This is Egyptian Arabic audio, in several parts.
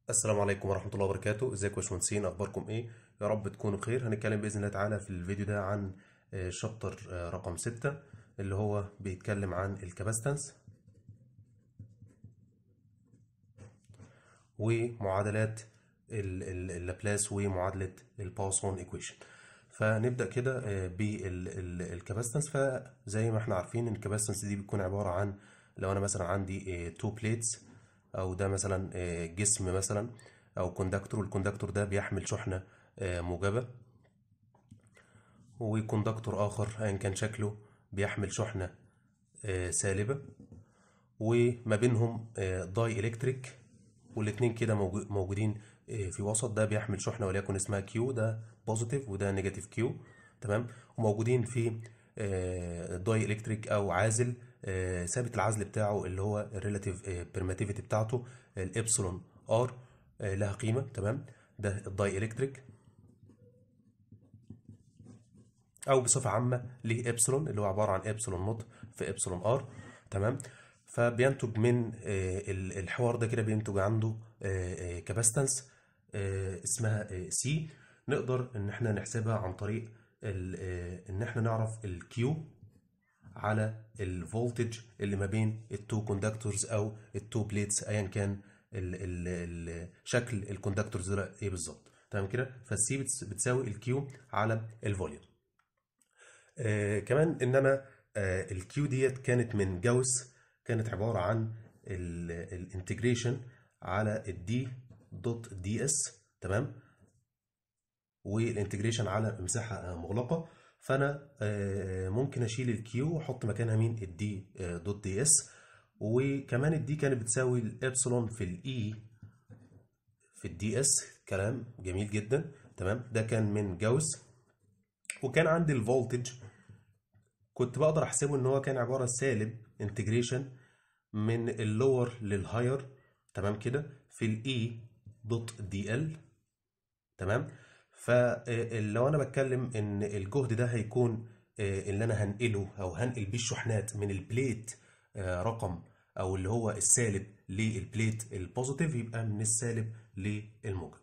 السلام عليكم ورحمة الله وبركاته ازيكم يا باشمهندسين اخباركم ايه يا رب تكونوا بخير هنتكلم باذن الله تعالى في الفيديو ده عن آه، شابتر آه، رقم ستة اللي هو بيتكلم عن الكاباستنس ومعادلات ال- ال- اللابلاس ومعادلة الباوسون ايكويشن فنبدأ كده آه، بالكاباستنس فزي ما احنا عارفين ان الكاباستنس دي بتكون عبارة عن لو انا مثلا عندي تو بليتس او ده مثلا آه، جسم مثلا او كوندكتور والكوندكتور ده بيحمل شحنة آه، موجبة وكوندكتور اخر ايا كان شكله بيحمل شحنة آه، سالبة وما بينهم آه، داي الكتريك والاتنين كده موجو- موجودين آه، في وسط ده بيحمل شحنة وليكن اسمها كيو ده بوزيتيف وده نيجاتيف كيو تمام وموجودين في داي الكتريك او عازل آه، ثابت العزل بتاعه اللي هو الريلاتيف بيرماتيفيتي بتاعته الابسلون ار لها قيمة تمام ده الداي الكتريك او بصفه عامه ليه ابسلون اللي هو عباره عن ابسلون نوت في ابسلون ار تمام فبينتج من آه، ال- الحوار ده كده بينتج عنده كاباستنس اسمها سي نقدر ان احنا نحسبها عن طريق ال- آه، ان احنا نعرف الكيو على الفولتج اللي ما بين التو كوندكتورز او التو بليتس ايا كان ال ال ال شكل الكوندكتورز ده ايه بالظبط تمام كده فالسي بتس- بتساوي الكيو على الفوليوم آه كمان ان انا آه الكيو ديت كانت من جاوس كانت عباره عن الانتجريشن على الدي دوت دي اس تمام والانتجريشن على مساحه آه، مغلقه فانا آه، ممكن اشيل الكيو واحط مكانها مين الدي آه، دوت دي اس وكمان الدي كانت بتساوي الابسلون في الاي في الدي اس كلام جميل جدا تمام ده كان من جاوس وكان عندي الفولتج كنت بقدر احسبه ان هو كان عباره سالب انتجريشن من اللور للهاير تمام كده في الاي دوت دي ال تمام فلو انا بتكلم ان الجهد ده هيكون آه، اللي انا هنقله او هنقل بيه الشحنات من البليت آه، رقم او اللي هو السالب للبليت البوزيتيف يبقى من السالب للموجب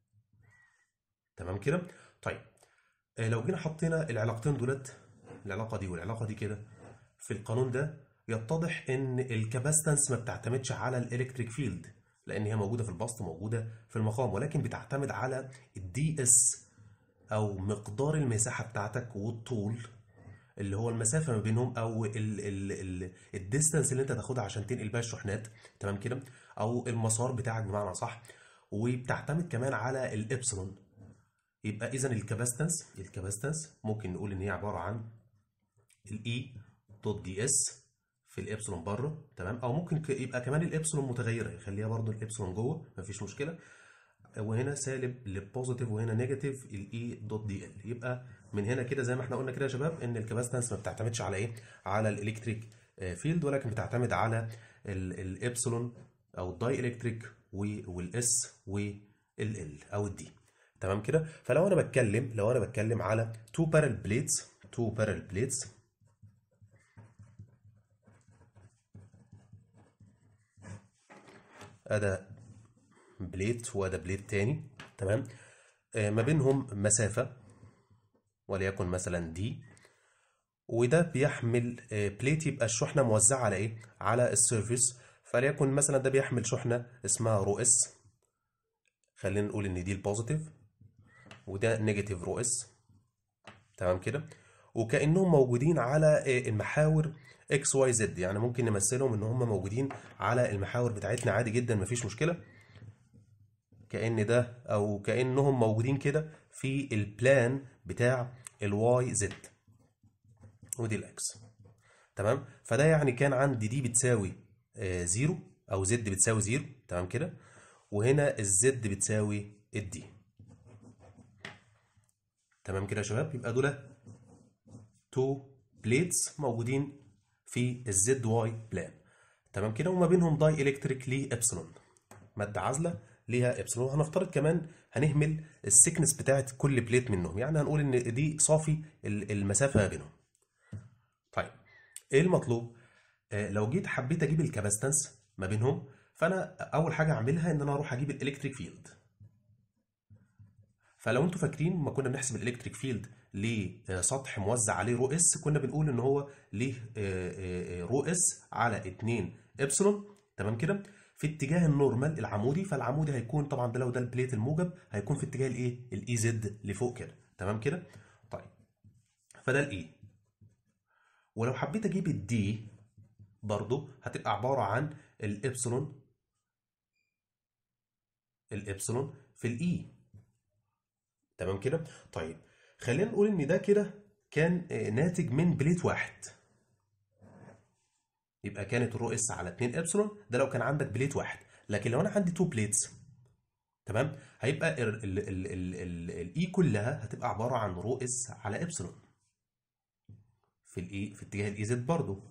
تمام كده طيب آه، لو جينا حطينا العلاقتين دولت العلاقه دي والعلاقه دي كده في القانون ده يتضح ان الكاباستنس ما بتعتمدش على الالكتريك فيلد لان هي موجوده في البسط موجوده في المقام ولكن بتعتمد على الدي اس او مقدار المساحه بتاعتك والطول اللي هو المسافه ما بينهم او الديستانس اللي انت تاخدها عشان تنقل بيها الشحنات تمام كده او المسار بتاعك بمعنى صح وبتعتمد كمان على الابسلون يبقى اذا الكاباستنس الكاباستنس ممكن نقول ان هي عباره عن الاي دوت دي اس في الابسلون بره تمام او ممكن ك- يبقى كمان الابسلون متغيره يخليها برضو الابسلون جوه مفيش مشكله وهنا سالب للبوزيتيف وهنا نيجاتيف الاي دوت دي ال يبقى من هنا كده زي ما احنا قلنا كده يا شباب ان الكاباستنس ما بتعتمدش على ايه على الالكتريك فيلد ولكن بتعتمد على الابسلون او الداي الكتريك والاس والال او الدي تمام كده فلو انا بتكلم لو انا بتكلم على تو بارل بليتس تو بارل بليتس ادا بليت وده بليت تاني تمام آه، ما بينهم مسافة وليكن مثلا دي وده بيحمل آه، بليت يبقى الشحنة موزعة على ايه على السيرفيس فليكن مثلا ده بيحمل شحنة اسمها رو اس خلينا نقول ان دي البوزيتيف وده نيجاتيف رو اس تمام كده وكأنهم موجودين على آه، المحاور اكس واي زد يعني ممكن نمثلهم ان هم موجودين على المحاور بتاعتنا عادي جدا مفيش مشكلة كأن ده أو كأنهم موجودين كده في البلان بتاع الواي زد ودي الإكس تمام فده يعني كان عندي دي بتساوي آه، زيرو أو زد بتساوي زيرو تمام كده وهنا الزد بتساوي الدي تمام كده يا شباب يبقى دول تو بليتس موجودين في الزد واي بلان تمام كده وما بينهم داي الكتريك ليه ابسلون ماده عازله ليها ابسلون هنفترض كمان هنهمل السكنس بتاعت كل بليت منهم يعني هنقول ان دي صافي ال- المسافه ما بينهم طيب ايه المطلوب آه لو جيت حبيت اجيب الكاباستنس ما بينهم فانا اول حاجه اعملها ان انا اروح اجيب الالكتريك فيلد فلو انتوا فاكرين ما كنا بنحسب الالكتريك فيلد لسطح موزع عليه رو اس كنا بنقول ان هو ليه آه، آه، رو اس على 2 ابسلون تمام كده في اتجاه النورمال العمودي فالعمودي هيكون طبعا ده لو ده البليت الموجب هيكون في اتجاه الايه الاي زد لفوق كده تمام كده طيب فده الاي ولو حبيت اجيب الدي برضو هتبقى عباره عن الابسلون الابسلون في الاي تمام كده طيب خلينا نقول ان ده كده كان آه، ناتج من بليت واحد يبقى كانت الرو اس على 2 ابسلون ده لو كان عندك بليت واحد لكن لو انا عندي تو بليتس تمام هيبقى الاي كلها هتبقى عباره عن رو اس على ابسلون في الاي في اتجاه الاي زد برضه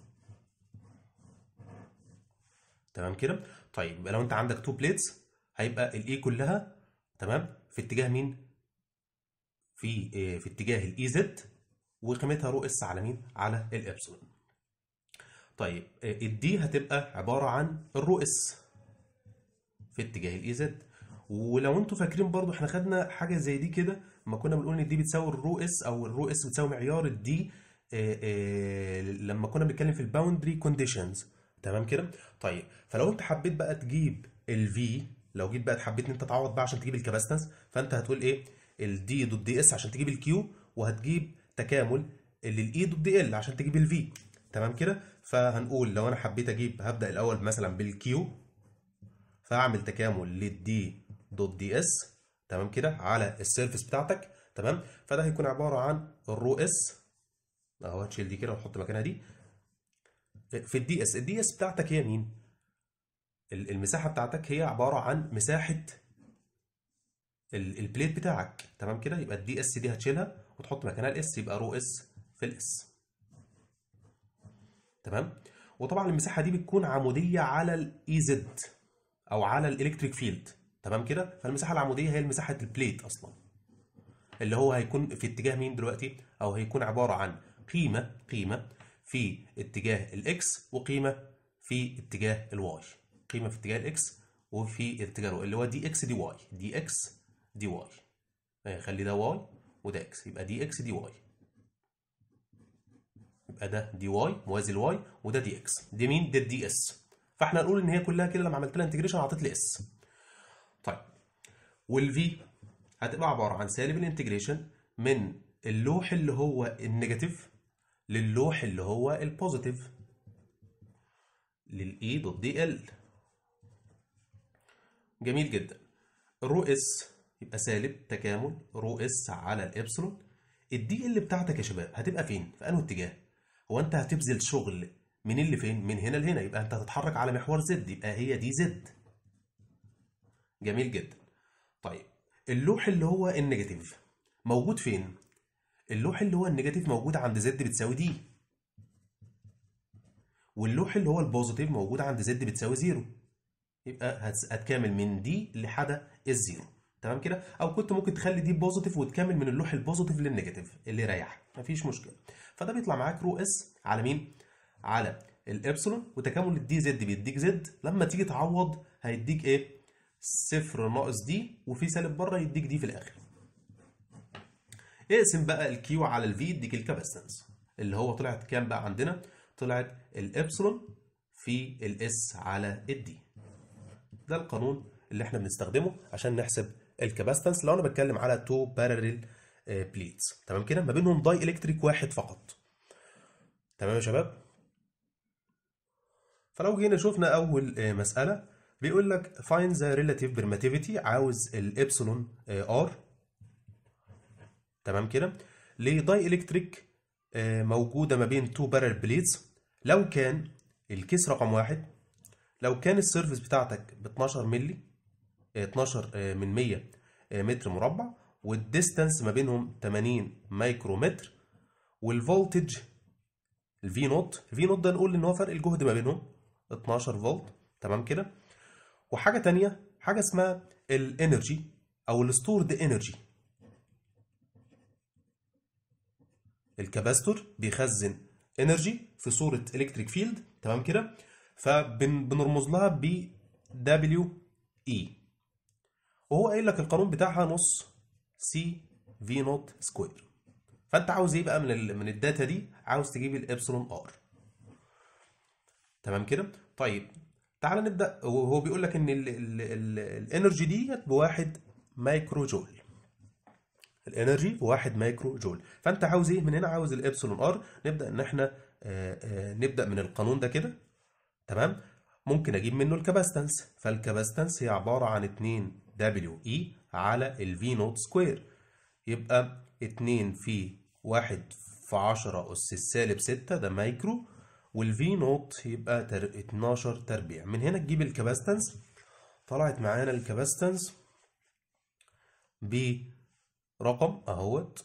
تمام كده طيب يبقى لو انت عندك تو بليتس هيبقى الاي كلها تمام في اتجاه مين في آه، في اتجاه الاي زد وقيمتها رو اس على مين على الابسلون طيب آه، الدي هتبقى عباره عن الرو اس في اتجاه الاي زد ولو انتوا فاكرين برضو احنا خدنا حاجه زي دي كده ما كنا بنقول ان دي بتساوي الرو اس او الرو اس بتساوي معيار الدي لما كنا بنتكلم في الباوندري كونديشنز تمام كده طيب فلو انت حبيت بقى تجيب الفي لو جيت بقى حبيت ان انت تعوض بقى عشان تجيب الكاباستنس فانت هتقول ايه الدي دوت دي اس عشان تجيب الكيو وهتجيب تكامل للاي دوت دي ال عشان تجيب الفي تمام كده فهنقول لو انا حبيت اجيب هبدا الاول مثلا بالكيو فاعمل تكامل للدي دوت دي اس تمام كده على السيرفيس بتاعتك تمام فده هيكون عباره عن الرو اس اهو هتشيل دي كده وتحط مكانها دي في الدي اس الدي اس بتاعتك هي مين ال- المساحه بتاعتك هي عباره عن مساحه ال- البليت بتاعك تمام كده يبقى الدي اس دي هتشيلها وتحط مكانها الاس يبقى رو اس في الاس تمام وطبعا المساحه دي بتكون عموديه على الاي زد او على الالكتريك فيلد تمام كده فالمساحه العموديه هي مساحه البليت اصلا اللي هو هيكون في اتجاه مين دلوقتي او هيكون عباره عن قيمه قيمه في اتجاه الاكس وقيمه في اتجاه الواي قيمه في اتجاه الاكس وفي اتجاه الواي اللي هو دي اكس دي واي دي اكس دي واي آه، خلي ده واي وده اكس يبقى دي اكس دي واي يبقى ده دي واي موازي الواي وده دي اكس دي مين ده الدي اس فاحنا نقول ان هي كلها كده لما عملت لها انتجريشن اعطت لي اس طيب والفي هتبقى عباره عن سالب الانتجريشن من اللوح اللي هو النيجاتيف للوح اللي هو البوزيتيف للاي دوت دي ال جميل جدا الرو اس يبقى سالب تكامل رو اس على الابسلون الدي ال بتاعتك يا شباب هتبقى فين في انه اتجاه هو انت هتبذل شغل من اللي فين من هنا لهنا يبقى انت هتتحرك على محور زد يبقى هي دي زد جميل جدا طيب اللوح اللي هو النيجاتيف موجود فين اللوح اللي هو النيجاتيف موجود عند زد بتساوي دي واللوح اللي هو البوزيتيف موجود عند زد بتساوي زيرو يبقى هتس- هتكامل من دي لحد الزيرو تمام كده او كنت ممكن تخلي دي بوزيتيف وتكمل من اللوح البوزيتيف للنيجاتيف اللي يريحك مفيش مشكله فده بيطلع معاك رو اس على مين على الابسلون وتكامل الدي زد بيديك زد لما تيجي تعوض هيديك ايه صفر ناقص دي وفي سالب بره يديك دي في الاخر اقسم بقى الكيو على الفي يديك الكاباسيتنس اللي هو طلعت كام بقى عندنا طلعت الابسلون في الاس على الدي ده القانون اللي احنا بنستخدمه عشان نحسب الكاباسيتنس لو انا بتكلم على تو بارلل بليتس تمام كده ما بينهم داي الكتريك واحد فقط تمام يا شباب فلو جينا شفنا اول آه، مساله بيقول لك find the relative permittivity عاوز الابسلون ار تمام كده لداي الكتريك موجوده ما بين تو بارل بليتس لو كان الكيس رقم واحد لو كان السيرفيس بتاعتك ب 12 مللي آه، 12 آه، من 100 آه، متر مربع والديستانس ما بينهم 80 مايكرومتر والفولتج الفي نوت الفي نوت ده نقول ان هو فرق الجهد ما بينهم 12 فولت تمام كده وحاجه تانية حاجه اسمها الانرجي او الستورد انرجي الكاباستور بيخزن انرجي في صوره الكتريك فيلد تمام كده فبنرمز لها ب دبليو اي وهو قايل لك القانون بتاعها نص سي في نوت سكوير فانت عاوز ايه بقى من ال من الداتا دي عاوز تجيب الابسلون ار تمام كده طيب تعال نبدا وهو بيقول لك ان الانرجي ديت بواحد مايكرو جول الانرجي بواحد مايكرو جول فانت عاوز ايه من هنا عاوز الابسلون ار نبدا ان احنا آه، آه، نبدا من القانون ده كده تمام ممكن اجيب منه الكاباستنس فالكاباستنس هي عباره عن 2 دبليو اي على الفي نوت سكوير يبقى 2 في 1 في 10 اس السالب 6 ده مايكرو والفي نوت يبقى تر 12 تربيع من هنا تجيب الكاباستنس طلعت معانا الكاباستنس برقم اهوت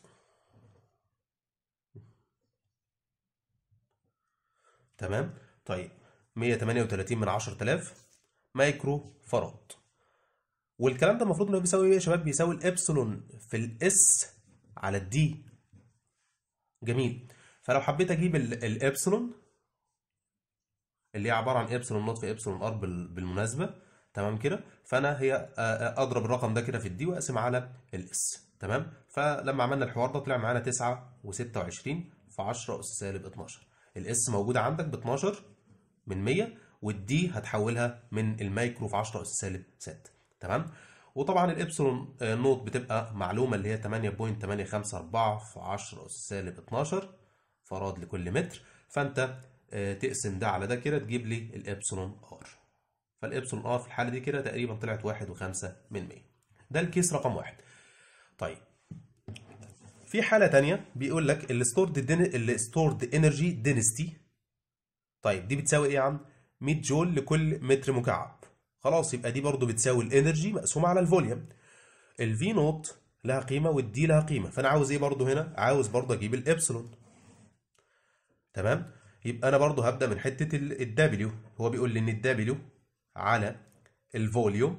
تمام طيب 138 من 10000 مايكرو فراد والكلام ده المفروض انه بيساوي ايه يا شباب بيساوي الابسلون في الاس على الدي جميل فلو حبيت اجيب ال- الابسلون اللي هي عباره عن ابسلون نوت في ابسلون ار بال- بالمناسبه تمام كده فانا هي آه، آه، اضرب الرقم ده كده في الدي واقسم على الاس تمام فلما عملنا الحوار ده طلع معانا 9 و26 في 10 اس سالب 12 الاس موجوده عندك ب 12 من 100 والدي هتحولها من المايكرو في 10 اس سالب 6 تمام وطبعا الابسلون آه، نوت بتبقى معلومه اللي هي 8.854 في 10 اس سالب 12 فراد لكل متر فانت آه، تقسم ده على ده كده تجيب لي الابسلون ار فالابسلون ار في الحاله دي كده تقريبا طلعت 1.5 من 100 ده الكيس رقم واحد طيب في حاله تانية بيقول لك الستورد الستورد انرجي دينستي طيب دي بتساوي ايه يا عم 100 جول لكل متر مكعب خلاص يبقى دي برضو بتساوي الانرجي مقسومه على الفوليوم الفي نوت لها قيمه والدي لها قيمه فانا عاوز ايه برضو هنا عاوز برضو اجيب الابسلون تمام يبقى انا برضو هبدا من حته الدبليو هو بيقول لي ان الدبليو على الفوليوم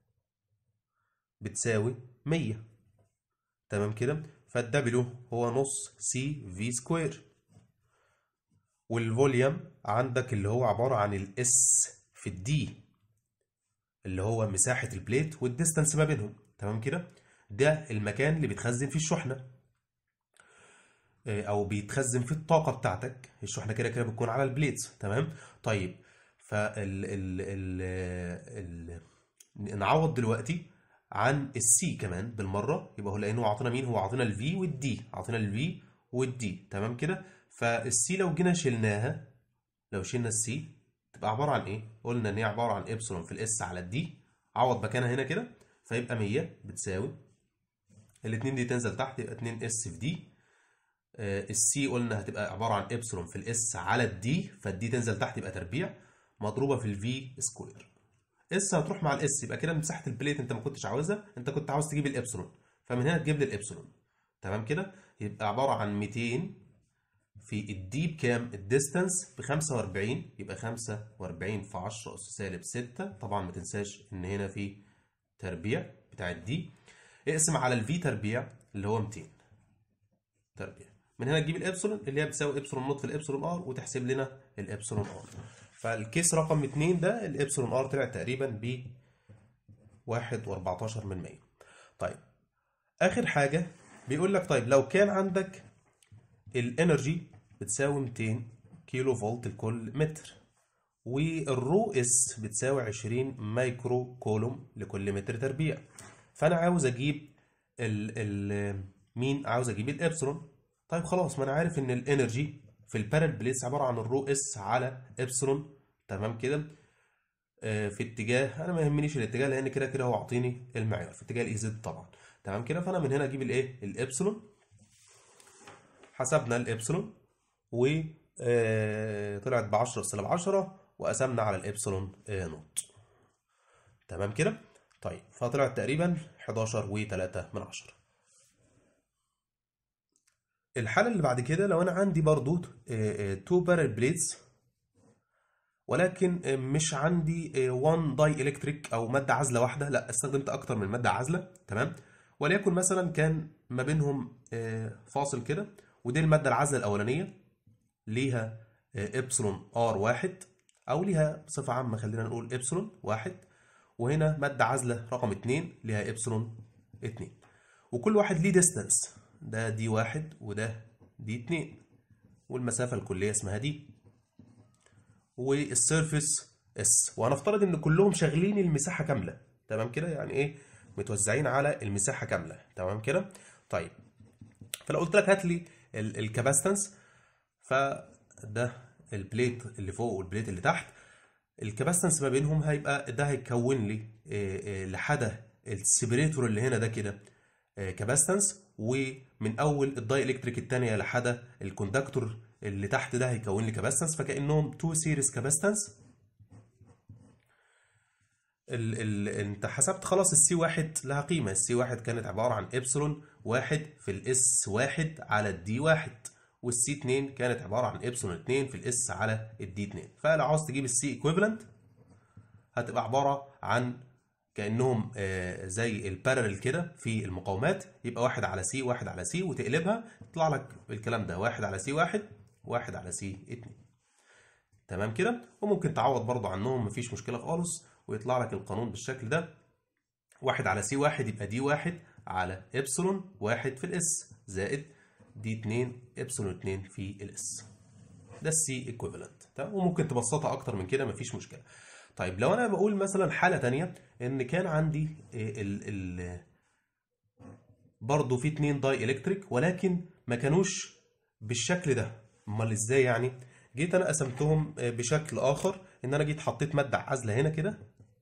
بتساوي 100 تمام كده فالدبليو هو نص سي في سكوير والفوليوم عندك اللي هو عبارة عن الاس في الدي اللي هو مساحة البليت والديستانس ما بينهم تمام كده ده المكان اللي بيتخزن فيه الشحنة آه، او بيتخزن فيه الطاقة بتاعتك الشحنة كده كده بتكون على البليتس تمام طيب فال ال ال ال نعوض دلوقتي عن السي كمان بالمره يبقى هو لانه عاطينا مين هو عاطينا الفي والدي عاطينا الفي والدي تمام كده فالسي لو جينا شلناها لو شلنا السي تبقى عباره عن ايه قلنا ان هي عباره عن ابسلون في الاس على الدي عوض مكانها هنا كده فيبقى 100 بتساوي الاثنين دي تنزل تحت يبقى 2 اس في دي السي قلنا هتبقى عباره عن ابسلون في الاس على الدي فالدي تنزل تحت يبقى تربيع مضروبه في الفي سكوير اس هتروح مع الاس يبقى كده مساحه البليت انت ما كنتش عاوزها انت كنت عاوز تجيب الابسلون فمن هنا تجيب لي الابسلون تمام كده يبقى عباره عن 200 في الدي بكام الديستانس ب 45 يبقى 45 في 10 اس سالب 6 طبعا ما تنساش ان هنا في تربيع بتاع الدي اقسم على الفي تربيع اللي هو 200 تربيع من هنا تجيب الابسلون اللي هي بتساوي ابسلون نوت في الابسلون ار وتحسب لنا الابسلون ار فالكيس رقم 2 ده الابسلون ار طلع تقريبا ب 1.14 من 100 طيب اخر حاجه بيقول لك طيب لو كان عندك الانرجي بتساوي 200 كيلو فولت لكل متر والرو اس بتساوي 20 مايكرو كولوم لكل متر تربيع فانا عاوز اجيب ال ال مين عاوز اجيب الابسلون طيب خلاص ما انا عارف ان الانرجي في البارل بليس عباره عن الرو اس على ابسلون تمام كده آه، في اتجاه انا ما يهمنيش الاتجاه لان كده كده هو عاطيني المعيار في اتجاه الاي زد طبعا تمام كده فانا من هنا اجيب الايه الابسلون حسبنا الابسلون و آه، طلعت ب 10 سالب 10 وقسمنا على الابسلون آه، نوت تمام كده طيب فطلعت تقريبا 11 و3 من 10 الحالة اللي بعد كده لو أنا عندي برضو تو بارل بليدز ولكن آه، مش عندي 1 داي الكتريك أو مادة عازلة واحدة لا استخدمت أكتر من مادة عازلة تمام وليكن مثلا كان ما بينهم آه، فاصل كده ودي المادة العازلة الأولانية ليها آه، إبسلون ار واحد أو ليها بصفة عامة خلينا نقول إبسلون واحد وهنا ماده عازله رقم 2 ليها ابسلون 2 وكل واحد ليه ديستانس ده دي واحد وده دي 2 والمسافه الكليه اسمها دي والسيرفيس اس وهنفترض ان كلهم شغالين المساحه كامله تمام كده يعني ايه متوزعين على المساحه كامله تمام كده طيب فلو قلت لك هات لي الكاباستنس فده البليت اللي فوق والبليت اللي تحت الكاباستنس ما بينهم هيبقى ده هيكون لي آه، آه، لحد السيبريتور اللي هنا ده كده كاباستنس ومن اول الداي الكتريك الثانيه لحد الكوندكتور اللي تحت ده هيكون لي كاباستنس فكانهم تو سيريز كاباستنس ال ال انت حسبت خلاص السي واحد لها قيمه السي واحد كانت عباره عن ابسلون واحد في الاس واحد على الدي واحد والسي 2 كانت عباره عن ابسلون 2 في الاس على الدي 2 فلو عاوز تجيب السي ايكويفالنت هتبقى عباره عن كانهم آه، زي البارلل كده في المقاومات يبقى واحد على سي واحد على سي وتقلبها يطلع لك الكلام ده واحد على سي واحد واحد على سي 2 تمام كده وممكن تعوض برضو عنهم مفيش مشكله خالص ويطلع لك القانون بالشكل ده واحد على سي واحد يبقى دي واحد على ابسلون واحد في الاس زائد دي 2 ابسلون 2 في الاس ده السي ايكويفالنت تمام وممكن تبسطها اكتر من كده مفيش مشكله طيب لو انا بقول مثلا حاله تانية ان كان عندي ال ال برضه في اتنين داي الكتريك ولكن ما كانوش بالشكل ده امال ازاي يعني جيت انا قسمتهم بشكل اخر ان انا جيت حطيت ماده عازله هنا كده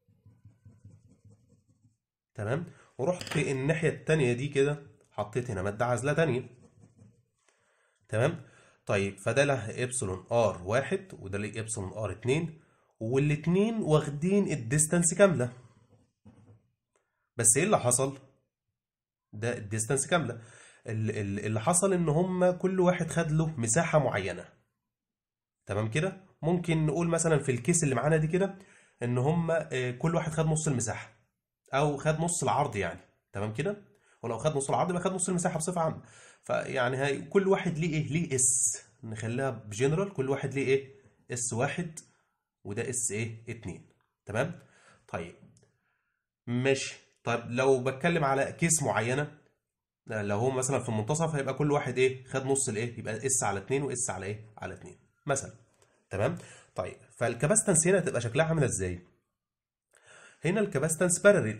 تمام ورحت الناحيه التانية دي كده حطيت هنا ماده عازله تانية تمام طيب فده له ابسلون ار واحد وده له ابسلون ار اتنين والاتنين واخدين الديستانس كامله بس ايه اللي حصل ده الديستانس كامله ال- ال- اللي حصل ان هم كل واحد خد له مساحه معينه تمام كده ممكن نقول مثلا في الكيس اللي معانا دي كده ان هم آه، كل واحد خد نص المساحه او خد نص العرض يعني تمام كده ولو خد نص العرض يبقى خد نص المساحه بصفه عامه فيعني هي كل واحد ليه ايه ليه اس نخليها بجنرال كل واحد ليه ايه اس واحد وده اس ايه اتنين تمام طيب ماشي طيب لو بتكلم على كيس معينه لو هو مثلا في المنتصف هيبقى كل واحد ايه خد نص الايه يبقى اس على 2 واس على ايه على 2 مثلا تمام طيب فالكاباستنس هنا تبقى شكلها عامله ازاي هنا الكاباستنس باراليل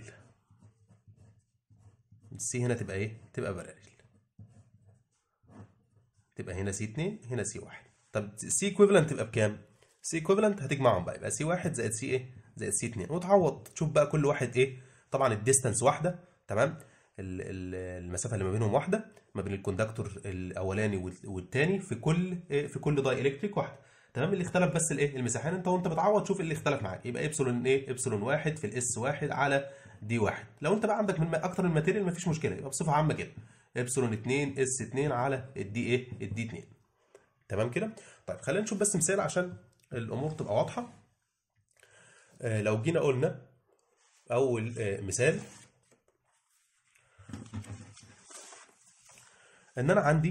السي هنا تبقى ايه تبقى باراليل تبقى هنا سي 2 هنا سي 1 طب سي ايكويفالنت تبقى بكام سي ايكويفالنت هتجمعهم بقى يبقى سي 1 زائد سي ايه زائد سي 2 وتعوض تشوف بقى كل واحد ايه طبعا الديستانس واحده تمام ال- ال- المسافه اللي ما بينهم واحده ما بين الكوندكتور الاولاني وال- والتاني في كل إيه في كل داي الكتريك واحده تمام اللي اختلف بس الايه المساحين انت وانت بتعوض شوف اللي اختلف معاك يبقى ابسلون ايه ابسلون واحد في الاس واحد على دي واحد لو انت بقى عندك من اكتر من ماتيريال مفيش مشكله يبقى بصفه عامه كده ابسلون 2 اس 2 على الدي ايه الدي 2 تمام كده طيب خلينا نشوف بس مثال عشان الامور تبقى واضحه آه، لو جينا قلنا اول آه، مثال ان انا عندي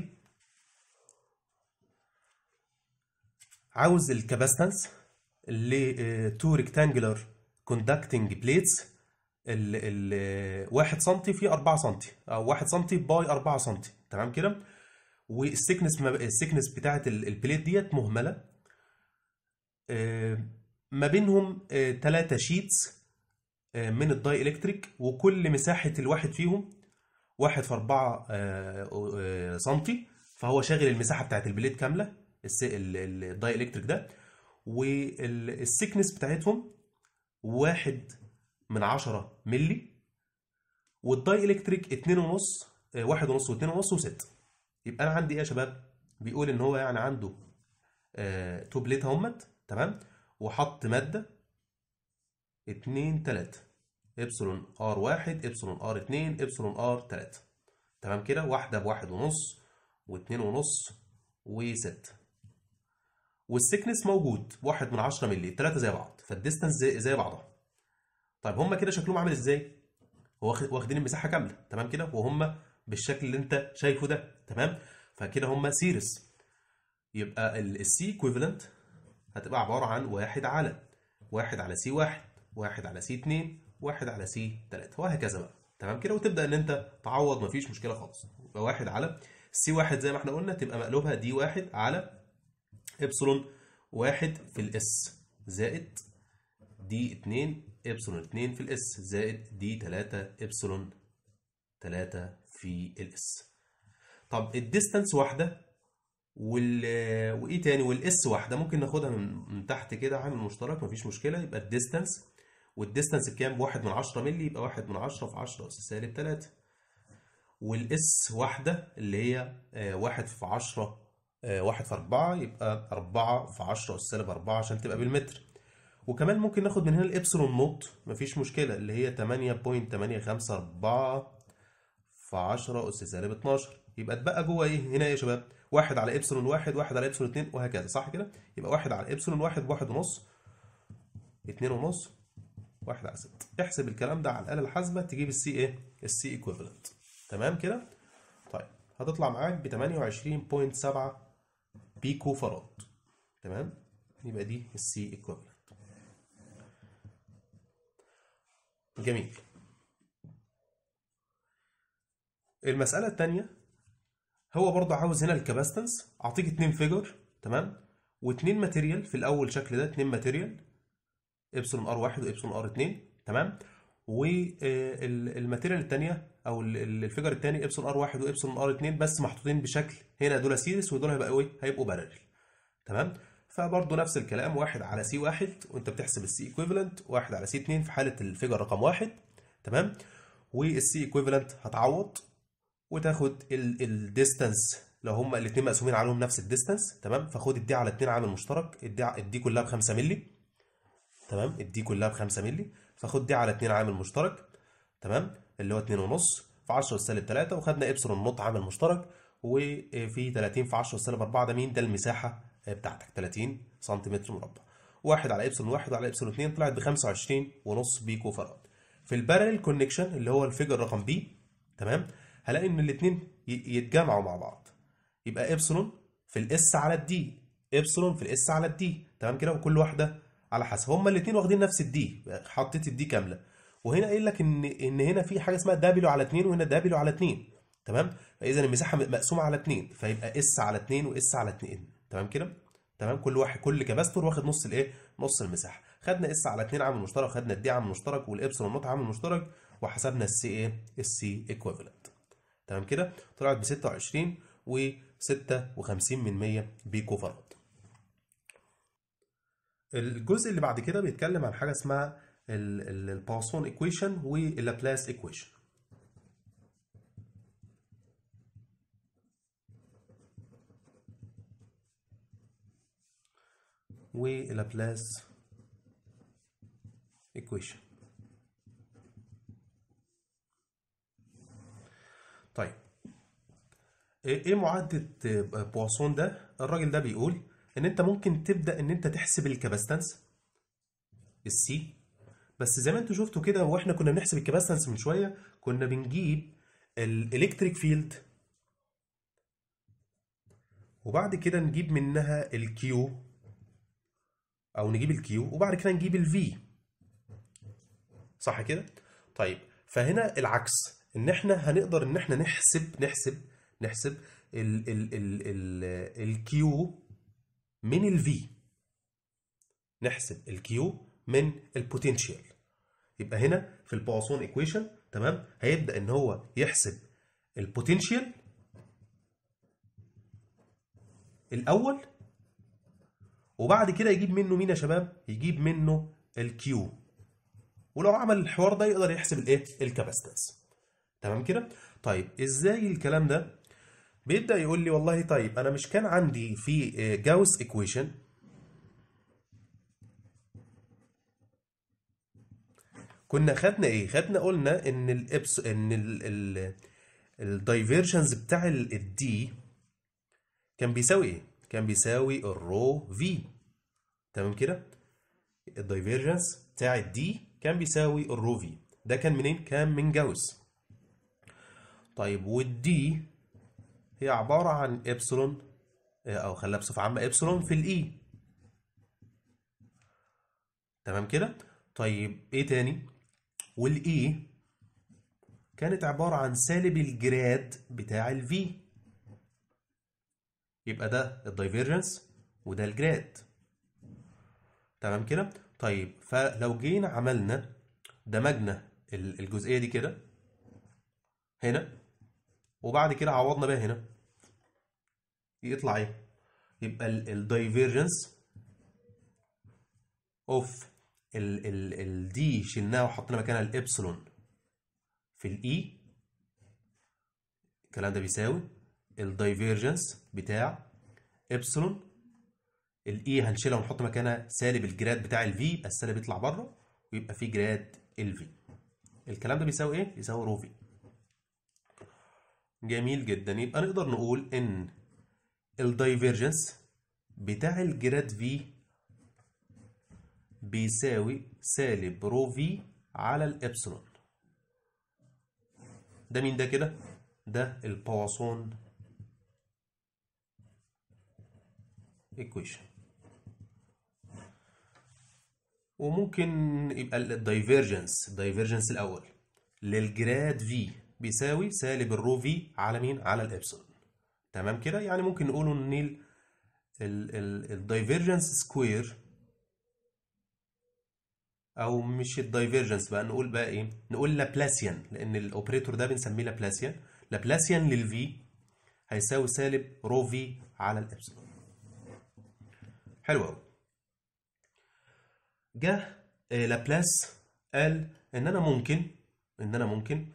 عاوز الكاباستنس ل تو ريكتانجلر كوندكتنج بليتس ال ال 1 سم في 4 سم او 1 سم باي 4 سم تمام كده والسكنس السكنس بتاعت ال- البليت ديت مهمله آه، ما بينهم ثلاثة شيتس آه، من الداي الكتريك وكل مساحة الواحد فيهم واحد في أربعة آه، آه، سنتي فهو شاغل المساحة بتاعت البليت كاملة الس- ال- ال- الداي الكتريك ده والسكنس بتاعتهم واحد من عشرة ملي والداي الكتريك اتنين ونص آه، واحد ونص واتنين ونص وست يبقى انا عندي ايه يا شباب بيقول ان هو يعني عنده آه، تو بليت همت تمام وحط ماده اتنين تلاتة ابسلون ار واحد ابسلون ار اتنين ابسلون ار تلاتة تمام كده واحدة بواحد ونص واتنين ونص وستة والسكنس موجود واحد من عشرة مللي التلاتة زي بعض فالديستانس زي, زي بعضها طيب هما كده شكلهم عامل ازاي؟ هو واخد- واخدين المساحة كاملة تمام كده وهم بالشكل اللي انت شايفه ده تمام فكده هم سيريس يبقى السي ايكويفالنت هتبقى عبارة عن واحد على واحد على سي واحد واحد على سي اتنين واحد على سي 3 وهكذا بقى تمام كده وتبدا ان انت تعوض مفيش مشكله خالص يبقى واحد على سي واحد زي ما احنا قلنا تبقى مقلوبها دي واحد على ابسلون واحد في الاس زائد دي 2 ابسلون 2 في الاس زائد دي 3 ابسلون 3 في الاس طب الديستانس واحده وال وايه تاني والاس واحده ممكن ناخدها من, من تحت كده عامل مشترك مفيش مشكله يبقى الديستانس والديستانس بكام بواحد من 10 مللي يبقى واحد من 10 في 10 اس سالب 3 والاس واحده اللي هي آه، واحد في 10 آه، واحد في 4 يبقى 4 في 10 اس سالب 4 عشان تبقى بالمتر وكمان ممكن ناخد من هنا الابسلون نوت مفيش مشكله اللي هي 8.854 في 10 اس سالب 12 يبقى اتبقى جوه ايه هنا إيه يا شباب واحد على ابسلون واحد واحد على ابسلون اتنين وهكذا صح كده يبقى واحد على ابسلون واحد بواحد ونص اتنين ونص واحد على ستة احسب الكلام ده على الآلة الحاسبة تجيب السي ايه السي ايكويفالنت تمام كده طيب هتطلع معاك ب 28.7 بيكو فراد تمام يبقى دي السي ايكويفالنت جميل المسألة الثانية هو برضه عاوز هنا الكاباستنس اعطيك اتنين فيجر تمام واتنين ماتيريال في الاول شكل ده اتنين ماتيريال ابسلون ار 1 وابسلون ار 2 تمام والماتيريال الثانيه او ال- ال- الفيجر الثاني ابسلون ار 1 وابسلون ار 2 بس محطوطين بشكل هنا دول سيريس ودول هيبقوا ايه هيبقوا بارل تمام فبرضه نفس الكلام واحد على سي واحد وانت بتحسب السي ايكويفالنت واحد على سي 2 في حاله الفيجر رقم واحد تمام والسي ايكويفالنت هتعوض وتاخد الديستانس لو هما الاثنين مقسومين عليهم نفس الديستانس تمام فخد الدي على 2 عامل مشترك الدي ع- الدي كلها ب 5 مللي تمام الدي كلها ب 5 مللي فخد دي على 2 عامل مشترك تمام اللي هو 2 ونص في 10 سالب 3 وخدنا ابسلون نوت عامل مشترك وفي 30 في 10 سالب 4 ده مين ده المساحه بتاعتك 30 سنتيمتر مربع واحد على ابسلون واحد وعلى ابسلون 2 طلعت ب 25 ونص بيكو فراد في البارل كونكشن اللي هو الفيجر رقم بي تمام هلاقي ان الاثنين يتجمعوا مع بعض يبقى ابسلون في الاس على الدي ابسلون في الاس على الدي تمام كده وكل واحده على حسب هما الاثنين واخدين نفس الدي حطيت الدي كامله وهنا قايل لك ان ان هنا في حاجه اسمها دبليو على 2 وهنا دبليو على 2 تمام فاذا المساحه مقسومه على 2 فيبقى اس على 2 واس على 2 تمام كده تمام كل واحد كل كباستور واخد نص الايه نص المساحه خدنا اس على 2 عامل مشترك خدنا الدي عامل مشترك والابسلون نوت عامل مشترك وحسبنا السي ايه السي ايكويفالنت تمام كده طلعت ب 26 و56 من 100 بيكو فراد الجزء اللي بعد كده بيتكلم عن حاجه اسمها الباسون ايكويشن واللابلاس ايكويشن واللابلاس ايكويشن طيب ايه إيه معادله بواسون ده الراجل ده بيقول ان انت ممكن تبدا ان انت تحسب الكاباستنس السي بس زي ما انتوا شفتوا كده واحنا كنا بنحسب الكاباستنس من شويه كنا بنجيب الالكتريك فيلد وبعد كده نجيب منها الكيو او نجيب الكيو وبعد كده نجيب الفي صح كده طيب فهنا العكس ان احنا هنقدر ان احنا نحسب نحسب نحسب ال ال ال ال الكيو من الفي نحسب الكيو من البوتنشال يبقى هنا في البواسون ايكويشن تمام هيبدا ان هو يحسب البوتنشال الاول وبعد كده يجيب منه مين يا شباب يجيب منه الكيو ولو عمل الحوار ده يقدر يحسب الايه الكاباستنس تمام كده طيب ازاي الكلام ده بيبدا يقول لي والله طيب انا مش كان عندي في جاوس ايكويشن كنا خدنا ايه خدنا قلنا ان الابس ان ال الدايفرجنز بتاع الدي كان بيساوي ايه كان بيساوي الرو في تمام كده الدايفرجنس بتاع الدي كان بيساوي الرو في ده كان منين كان من جاوس طيب والدي هي عبارة عن إبسلون أو خليها بصفة عامة إبسلون في الإي تمام كده؟ طيب إيه تاني؟ والاي كانت عبارة عن سالب الجراد بتاع الفي يبقى ده الدايفيرجنس وده الجراد تمام كده طيب فلو جينا عملنا دمجنا ال- الجزئية دي كده هنا وبعد كده عوضنا بقى هنا يطلع ايه يبقى الدايفيرجنس اوف ال ال ال دي شلناها وحطينا مكانها الابسلون في الاي الكلام ده بيساوي الدايفيرجنس بتاع ابسلون الاي هنشيلها ونحط مكانها سالب الجراد بتاع الفي يبقى السالب يطلع بره ويبقى في جراد الفي الكلام ده بيساوي ايه بيساوي رو في جميل جدا يبقى نقدر نقول ان الدايفيرجنس بتاع الجراد في بيساوي سالب رو في على الابسلون ده مين ده كده ده البواسون equation وممكن يبقى الدايفيرجنس الدايفيرجنس الاول للجراد في بيساوي سالب الرو في على مين على الابسلون تمام كده يعني ممكن نقوله ان الدايفيرجنس سكوير او مش الدايفيرجنس بقى نقول بقى ايه نقول لابلاسيان لان الاوبريتور ده بنسميه لابلاسيان لابلاسيان للفي هيساوي سالب رو في على الابسلون حلو قوي جه آه، لابلاس قال ان انا ممكن ان انا ممكن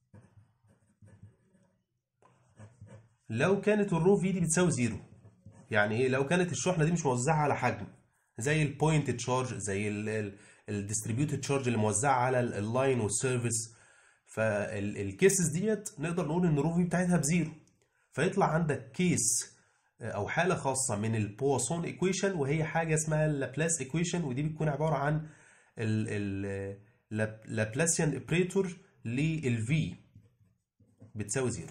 لو كانت الرو في دي بتساوي زيرو يعني ايه لو كانت الشحنه دي مش موزعه على حجم زي البوينت تشارج زي الديستريبيوتد تشارج اللي موزعه على ال- اللاين والسيرفيس فالكيسز ديت نقدر نقول ان الرو في بتاعتها بزيرو فيطلع عندك كيس او حاله خاصه من البواسون ايكويشن وهي حاجه اسمها اللابلاس ايكويشن ودي بتكون عباره عن اللابلاسيان اوبريتور للفي بتساوي زيرو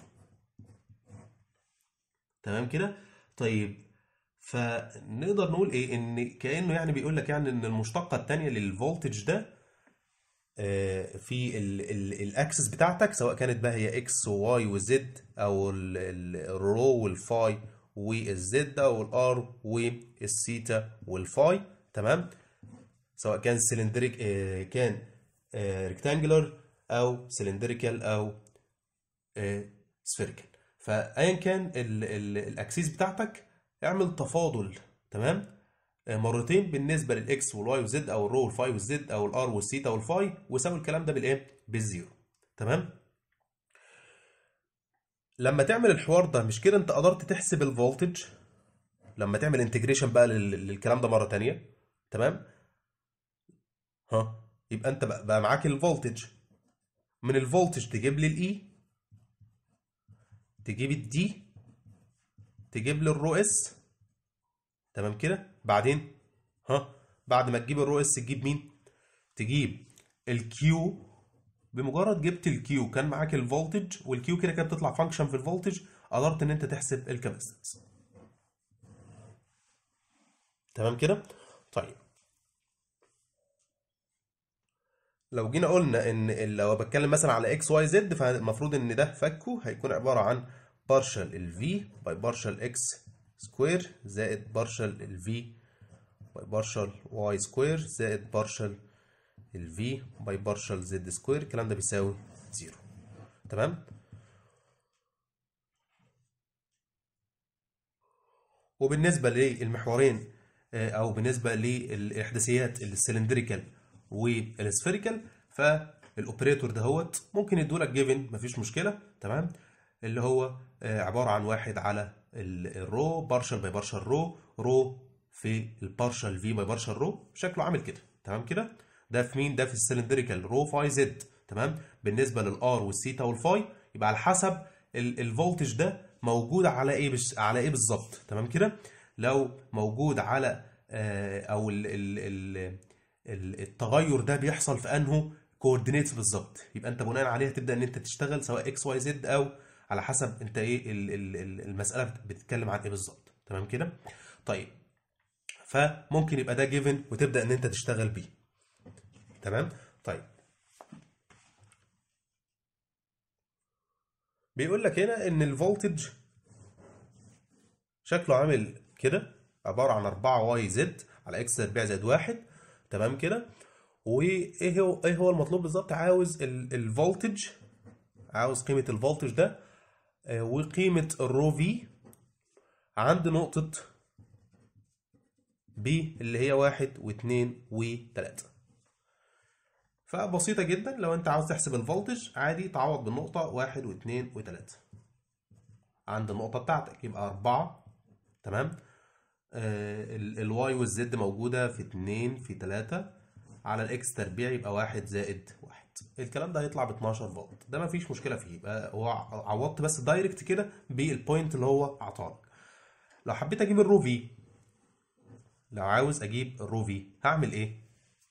تمام كده طيب فنقدر نقول ايه ان كانه يعني بيقول لك يعني ان المشتقه الثانيه للفولتج ده آه، في الاكسس بتاعتك سواء كانت بقى هي اكس وواي وزد او ال- ال- الرو والفاي والزد او الار والثيتا والفاي تمام سواء كان سلندريك كان ريكتانجلر او سلندريكال او سفيريكال فايا كان ال- ال- الاكسيس بتاعتك اعمل تفاضل تمام آه، مرتين بالنسبه للاكس والواي والزد او الرو والفاي والزد او الار والثيتا والفاي وساوي الكلام ده بالايه بالزيرو تمام لما تعمل الحوار ده مش كده انت قدرت تحسب الفولتج لما تعمل انتجريشن بقى لل- للكلام ده مره تانية تمام ها يبقى انت بقى, بقى معاك الفولتج من الفولتج تجيب لي الاي تجيب الدي تجيب لي الرو اس تمام كده بعدين ها بعد ما تجيب الرو اس تجيب مين تجيب الكيو بمجرد جبت الكيو كان معاك الفولتج والكيو كده كده بتطلع فانكشن في الفولتج قدرت ان انت تحسب الكاباسيتنس تمام كده طيب لو جينا قلنا ان ال- لو بتكلم مثلا على اكس واي زد فالمفروض ان ده فكه هيكون عباره عن بارشل الفي باي بارشل اكس سكوير زائد بارشل الفي باي بارشل واي سكوير زائد بارشل الفي باي بارشل زد سكوير الكلام ده بيساوي زيرو تمام وبالنسبه للمحورين آه، او بالنسبه للاحداثيات السلندريكال والسفيريكال فالاوبريتور دهوت ممكن يدولك جيفن مفيش مشكله تمام اللي هو آه، عباره عن واحد على ال- الرو بارشل باي بارشل رو رو في البارشل في باي بارشل رو شكله عامل كده تمام كده ده في مين ده في السلندريكال رو فاي زد تمام بالنسبه للار والثيتا والفاي يبقى على حسب ال- الفولتج ده موجود على ايه بش على ايه بالظبط تمام كده لو موجود على آه، او ال ال ال ال- التغير ده بيحصل في انه كوردينيتس بالظبط يبقى انت بناء عليها تبدا ان انت تشتغل سواء اكس واي زد او على حسب انت ايه ال- ال- ال- المساله بت- بتتكلم عن ايه بالظبط تمام كده طيب فممكن يبقى ده جيفن وتبدا ان انت تشتغل بيه تمام طيب بيقول لك هنا ان الفولتج شكله عامل كده عباره عن 4 واي زد على اكس تربيع زائد واحد تمام كده وايه هو ايه هو المطلوب بالظبط عاوز ال- الفولتج عاوز قيمه الفولتج ده آه، وقيمه الرو في عند نقطه بي اللي هي واحد واثنين وثلاثة فبسيطة جدا لو انت عاوز تحسب الفولتج عادي تعوض بالنقطة واحد واثنين وثلاثة عند النقطة بتاعتك يبقى أربعة تمام آه الواي والزد موجودة في اتنين في تلاتة على الاكس تربيع يبقى واحد زائد واحد الكلام ده هيطلع ب 12 فولت ده مفيش مشكلة فيه يبقى هو عوضت بس دايركت كده بالبوينت اللي هو عطالك لو حبيت اجيب الرو في لو عاوز اجيب الرو في هعمل ايه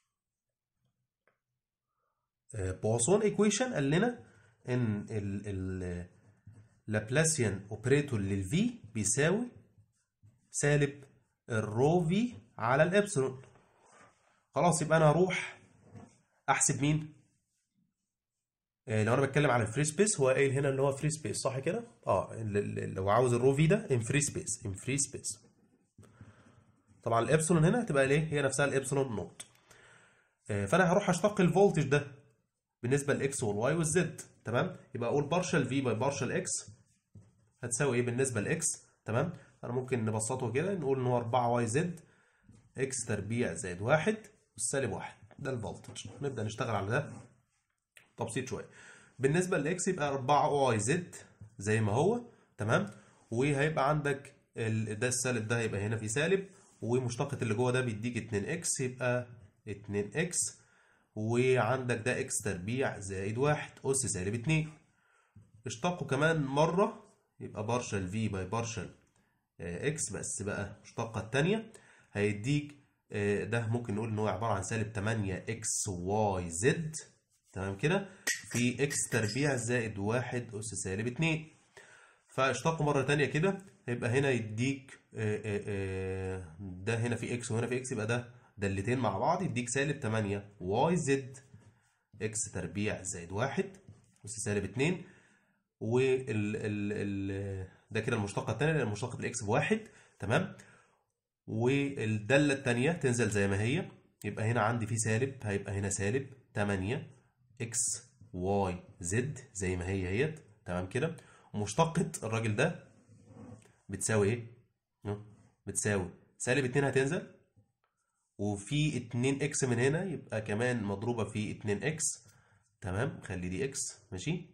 بواسون ايكويشن قال لنا ان ال لابلاسيان اوبريتور للفي بيساوي سالب الرو في على الابسلون خلاص يبقى انا هروح احسب مين آه، لو انا بتكلم على الفري سبيس هو قايل هنا ان هو فري سبيس صح كده اه ال- ال- لو عاوز الرو في ده ان فري سبيس ان فري سبيس طبعا الابسلون هنا هتبقى ليه هي نفسها الابسلون نوت آه، فانا هروح اشتق الفولتج ده بالنسبه للاكس والواي والزد تمام يبقى اقول بارشل في باي بارشل اكس هتساوي ايه بالنسبه لاكس تمام انا ممكن نبسطه كده نقول ان هو 4 واي زد اكس تربيع زائد واحد والسالب واحد ده الفولتج نبدا نشتغل على ده تبسيط شويه بالنسبه للاكس يبقى 4 واي زد زي ما هو تمام وهيبقى عندك ال- ده السالب ده هيبقى هنا في سالب ومشتقة اللي جوه ده بيديك 2 اكس يبقى 2 اكس وعندك ده اكس تربيع زائد واحد اس سالب 2 اشتقوا كمان مرة يبقى بارشل في باي بارشل اكس بس بقى المشتقة التانية هيديك آه، ده ممكن نقول ان هو عبارة عن سالب 8 اكس واي زد تمام كده في اكس تربيع زائد واحد اس سالب 2 فاشتقوا مرة تانية كده هيبقى هنا يديك آه، آه، آه، ده هنا في اكس وهنا في اكس يبقى ده دالتين مع بعض يديك سالب 8 واي زد اكس تربيع زائد واحد اس سالب 2 وال ال ال ده كده المشتقة التانية لأن مشتقة الاكس بواحد تمام والدالة التانية تنزل زي ما هي يبقى هنا عندي في سالب هيبقى هنا سالب 8 اكس واي زد زي ما هي هيت تمام كده ومشتقة الراجل ده بتساوي ايه؟ نو، بتساوي سالب 2 هتنزل وفي 2 اكس من هنا يبقى كمان مضروبة في 2 اكس تمام خلي دي اكس ماشي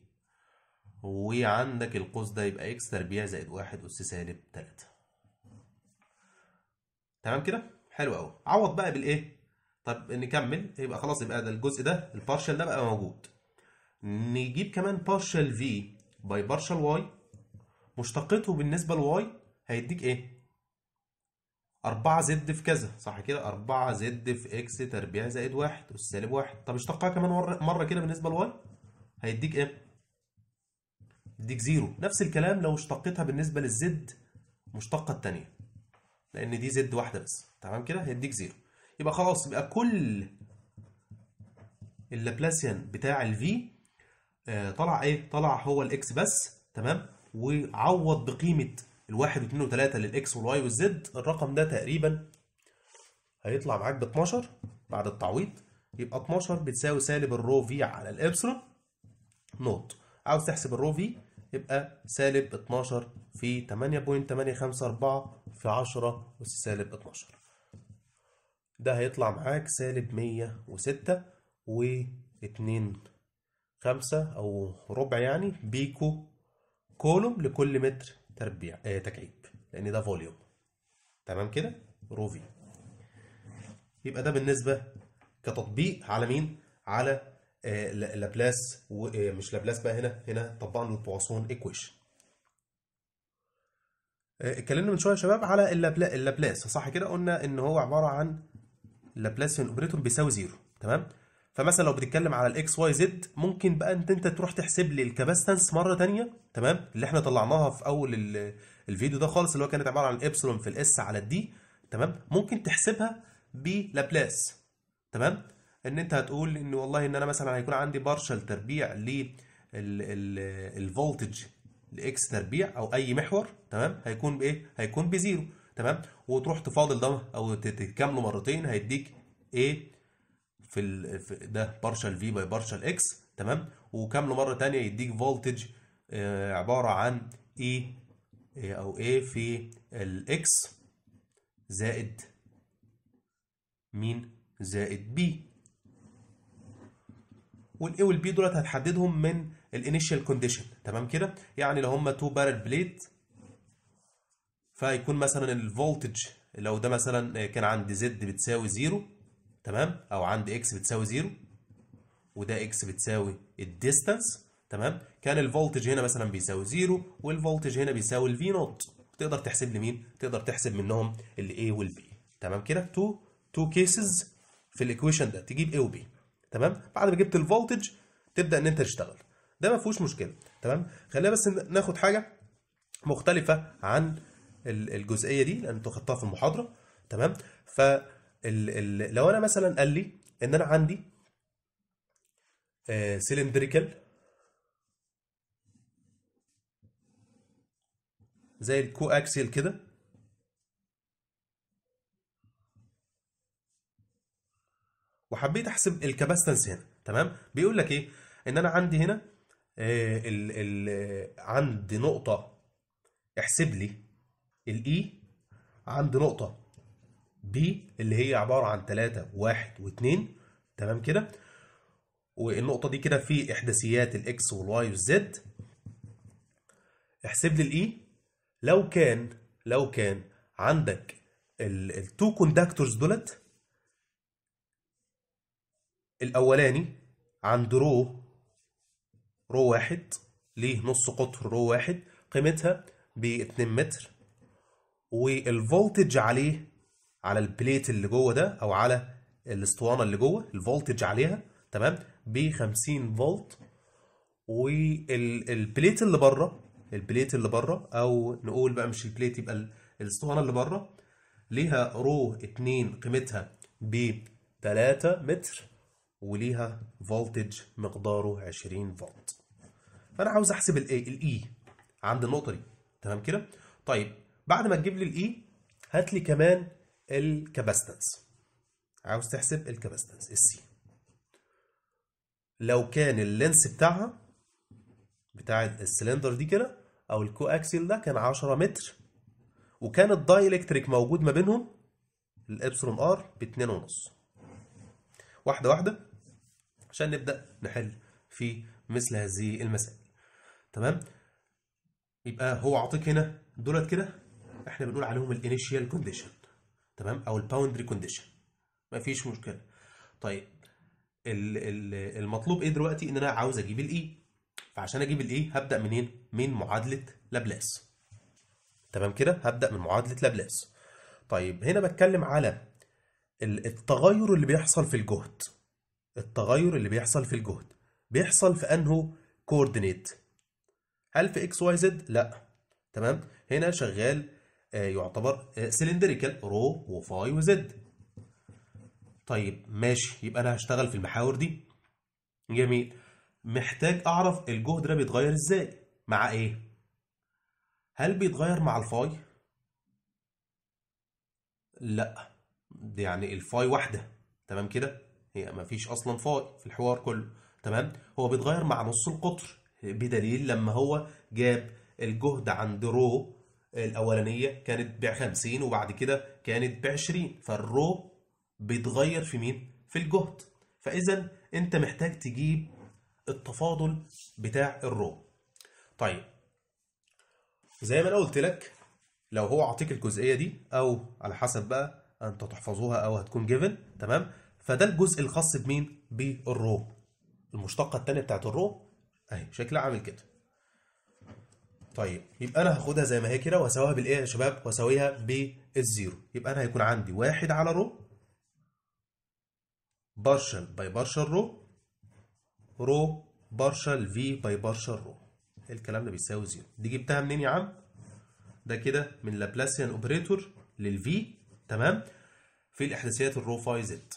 وعندك القوس ده يبقى اكس تربيع زائد واحد اس سالب 3 تمام كده حلو قوي عوض بقى بالايه طب نكمل يبقى خلاص يبقى ده الجزء ده البارشل ده بقى موجود نجيب كمان بارشل في باي بارشل واي مشتقته بالنسبه لواي هيديك ايه 4 زد في كذا صح كده 4 زد في اكس تربيع زائد واحد اس سالب واحد طب اشتقها كمان مره مره كده بالنسبه لواي هيديك ايه يديك زيرو نفس الكلام لو اشتقتها بالنسبه للزد مشتقه التانيه لان دي زد واحده بس تمام كده هيديك زيرو يبقى خلاص يبقى كل اللابلاسيان بتاع الفي طلع ايه طلع هو الاكس بس تمام وعوض بقيمه الواحد واثنين وثلاثة للاكس والواي والزد الرقم ده تقريبا هيطلع معاك ب 12 بعد التعويض يبقى 12 بتساوي سالب الرو في على الابسلون نوت عاوز تحسب الرو في يبقى سالب 12 في 8.854 في 10 أس سالب 12 ده هيطلع معاك سالب 106 و2 5 أو ربع يعني بيكو كولوم لكل متر تربيع آه تكعيب لأن ده فوليوم تمام كده رو في يبقى ده بالنسبة كتطبيق على مين؟ على آه، ل- لابلاس ومش لابلاس بقى هنا هنا طبقنا البواسون ايكويشن اتكلمنا من شويه يا شباب على اللابلا- اللابلاس صح كده قلنا ان هو عباره عن لابلاسيان اوبريتور بيساوي زيرو تمام فمثلا لو بتتكلم على الاكس واي زد ممكن بقى انت انت تروح تحسب لي الكاباستنس مره تانية تمام اللي احنا طلعناها في اول ال- الفيديو ده خالص اللي هو كانت عباره عن الابسلون في الاس على الدي تمام ممكن تحسبها بلابلاس تمام ان انت هتقول ان والله ان انا مثلا هيكون عندي بارشل تربيع للفولتج لاكس تربيع او اي محور تمام هيكون بايه هيكون بزيرو تمام وتروح تفاضل ده او ت- تكامله مرتين هيديك ايه في, ال... في ده بارشال في باي بارشال اكس تمام وكامله مره تانية يديك فولتج آه عباره عن اي او ايه في الاكس زائد مين زائد بي والاي والبي دولت هتحددهم من الانيشال كونديشن تمام كده يعني لو هم تو بارل بليت فيكون مثلا الفولتج لو ده مثلا كان عندي زد بتساوي زيرو تمام او عندي اكس بتساوي زيرو وده اكس بتساوي الديستانس تمام كان الفولتج هنا مثلا بيساوي زيرو والفولتج هنا بيساوي الفي نوت تقدر تحسب لمين تقدر تحسب منهم الاي والبي تمام كده تو تو كيسز في الايكويشن ده تجيب اي وبي تمام بعد ما جبت الفولتج تبدا ان انت تشتغل ده ما فيهوش مشكله تمام خلينا بس ناخد حاجه مختلفه عن ال- الجزئيه دي لان انتوا خدتها في المحاضره تمام ف ال- ال- لو انا مثلا قال لي ان انا عندي سيلندريكال زي الكو اكسيال كده وحبيت احسب الكاباستنس هنا تمام بيقول لك ايه ان انا عندي هنا آه، ال ال عندي نقطه احسب لي الاي عند نقطه بي اللي هي عباره عن 3 1 و2 تمام كده والنقطه دي كده في احداثيات الاكس والواي والزد احسب لي الاي لو كان لو كان عندك التو كوندكتورز دولت الاولاني عند رو رو واحد ليه نص قطر رو واحد قيمتها ب 2 متر والفولتج عليه على البليت اللي جوه ده او على الاسطوانه اللي جوه الفولتج عليها تمام ب 50 فولت والبليت اللي بره البليت اللي بره او نقول بقى مش البليت يبقى ال- الاسطوانه اللي بره ليها رو 2 قيمتها ب 3 متر وليها فولتج مقداره 20 فولت فانا عاوز احسب الاي الاي عند النقطه دي تمام كده طيب بعد ما تجيب لي الاي هات لي كمان الكاباستنس عاوز تحسب الكاباستنس السي لو كان اللينس بتاعها بتاع السلندر دي كده او الكو اكسيل ده كان 10 متر وكان الداي الكتريك موجود ما بينهم الابسلون ار ب 2.5 واحده واحده عشان نبدا نحل في مثل هذه المسائل تمام يبقى هو عاطيك هنا دولت كده احنا بنقول عليهم الانيشيال كونديشن تمام او الباوندري كونديشن مفيش مشكله طيب ال- ال- المطلوب ايه دلوقتي ان انا عاوز اجيب الاي فعشان اجيب الاي هبدا منين من معادله لابلاس تمام كده هبدا من معادله لابلاس طيب هنا بتكلم على ال- التغير اللي بيحصل في الجهد التغير اللي بيحصل في الجهد بيحصل في انه كوردينيت هل في اكس واي زد لا تمام هنا شغال آه، يعتبر سلندريكال رو وفاي وزد طيب ماشي يبقى انا هشتغل في المحاور دي جميل محتاج اعرف الجهد ده بيتغير ازاي مع ايه هل بيتغير مع الفاي لا دي يعني الفاي واحده تمام كده هي مفيش اصلا فاي في الحوار كله تمام هو بيتغير مع نص القطر بدليل لما هو جاب الجهد عند رو الاولانيه كانت ب 50 وبعد كده كانت ب 20 فالرو بيتغير في مين في الجهد فاذا انت محتاج تجيب التفاضل بتاع الرو طيب زي ما انا قلت لك لو هو عطيك الجزئيه دي او على حسب بقى انت تحفظوها او هتكون جيفن تمام فده الجزء الخاص بمين بالرو المشتقه الثانيه بتاعت الرو اهي شكلها عامل كده طيب يبقى انا هاخدها زي ما هي كده واساويها بالايه يا شباب واساويها بالزيرو يبقى انا هيكون عندي واحد على رو بارشل باي بارشل رو رو بارشل في باي بارشل رو الكلام ده بيساوي زيرو دي جبتها منين يا عم ده كده من لابلاسيان اوبريتور للفي تمام في الاحداثيات الرو فاي زد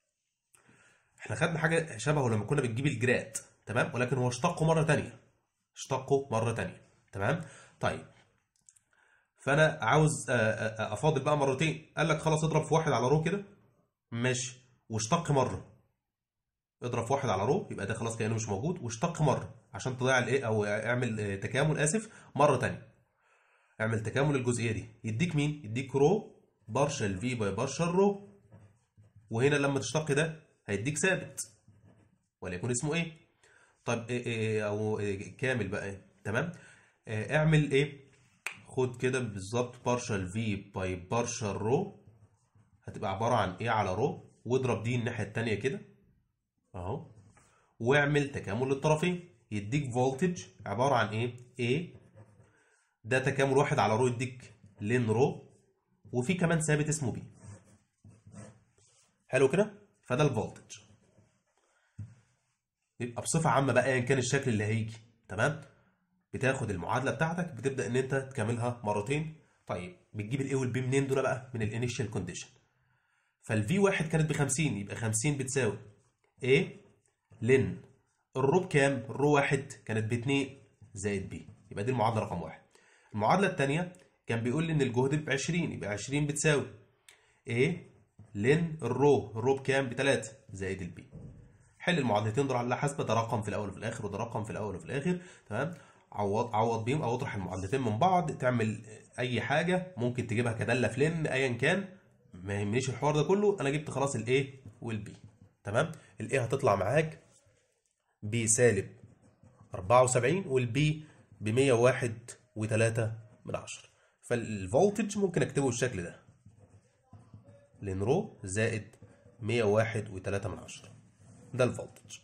احنا خدنا حاجه شبهه لما كنا بنجيب الجراد تمام ولكن هو اشتقه مره تانية اشتقه مره تانية تمام طيب فانا عاوز آه، آه، آه، افاضل بقى مرتين قال لك خلاص اضرب في واحد على رو كده ماشي واشتق مره اضرب في واحد على رو يبقى ده خلاص كانه مش موجود واشتق مره عشان تضيع الايه او اعمل آه، تكامل اسف مره تانية اعمل تكامل الجزئيه دي يديك مين يديك رو بارشل في باي بارشل رو وهنا لما تشتق ده هيديك ثابت وليكن اسمه ايه طب إيه إيه او إيه كامل بقى إيه؟ تمام آه، اعمل ايه خد كده بالظبط بارشل في باي بارشل رو هتبقى عباره عن ايه على رو واضرب دي الناحيه التانيه كده اهو واعمل تكامل للطرفين يديك فولتج عباره عن ايه A ده تكامل واحد على رو يديك لين رو وفي كمان ثابت اسمه بي حلو كده فده الفولتج يبقى بصفه عامه بقى ايا كان الشكل اللي هيجي تمام بتاخد المعادله بتاعتك بتبدا ان انت تكملها مرتين طيب بتجيب الاي والبي منين دول بقى من الانيشال كونديشن فالفي واحد كانت ب 50 يبقى 50 بتساوي A لن الرو بكام؟ الرو واحد كانت ب 2 زائد بي يبقى دي المعادله رقم واحد المعادله الثانيه كان بيقول لي ان الجهد ب 20 يبقى 20 بتساوي A لن الرو الرو بكام؟ ب 3 زائد البي حل المعادلتين دول على حسب ده رقم في الاول وفي الاخر وده رقم في الاول وفي الاخر تمام عوض عوض بيهم او اطرح المعادلتين من بعض تعمل اي حاجه ممكن تجيبها كداله في لن ايا كان ما يهمنيش الحوار ده كله انا جبت خلاص الايه والبي تمام الايه هتطلع معاك بسالب 74 والبي ب 101 و3 من 10 فالفولتج ممكن اكتبه بالشكل ده لين رو زائد 101 و3 من 10 ده الفولتج